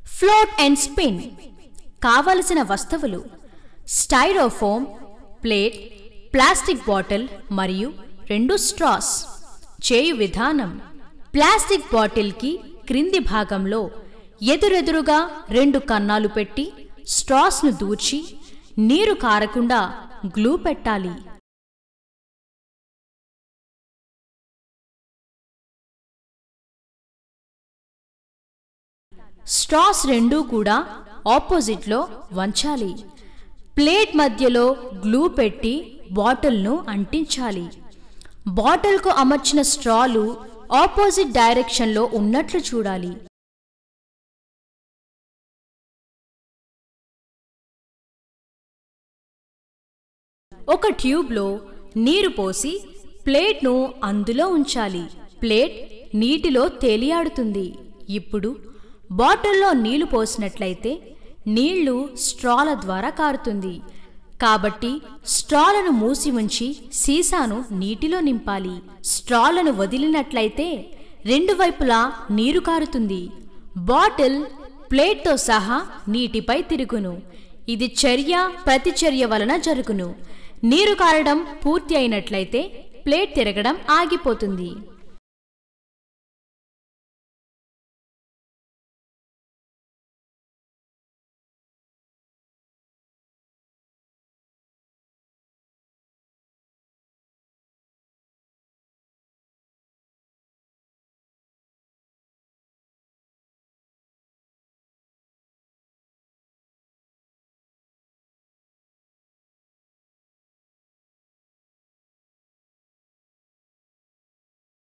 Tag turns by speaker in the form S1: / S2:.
S1: float and spin కావలసిన వస్తువులు Styrofoam plate plastic bottle మరియు రెండు స్ట్రాస్ చేయు విధానం ప్లాస్టిక్ బాటిల్కి క్రింది భాగంలో ఎదురెదురుగా రెండు కన్నాలు పెట్టి స్ట్రాస్ను దూర్చి నీరు కారకుండా గ్లూ పెట్టాలి స్ట్రాస్ రెండూ కూడా ఆపోజిట్లో వంచాలి ప్లేట్ మధ్యలో గ్లూ పెట్టి బాటిల్ను అంటించాలి బాటిల్కు అమర్చిన స్ట్రాలు ఆపోజిట్ డైరెక్షన్లో ఉన్నట్లు చూడాలి ఒక ట్యూబ్లో నీరు పోసి ప్లేట్ను అందులో ఉంచాలి ప్లేట్ నీటిలో తేలియాడుతుంది ఇప్పుడు బాటిల్లో నీళ్లు పోసినట్లయితే నీళ్లు స్ట్రాల ద్వారా కారుతుంది కాబట్టి స్ట్రాలను మూసి ఉంచి సీసాను నీటిలో నింపాలి స్ట్రాలను వదిలినట్లయితే రెండు వైపులా నీరు కారుతుంది బాటిల్ ప్లేట్తో సహా నీటిపై తిరుగును ఇది చర్య ప్రతిచర్య వలన జరుగును నీరు కారడం పూర్తి అయినట్లయితే ప్లేట్ తిరగడం ఆగిపోతుంది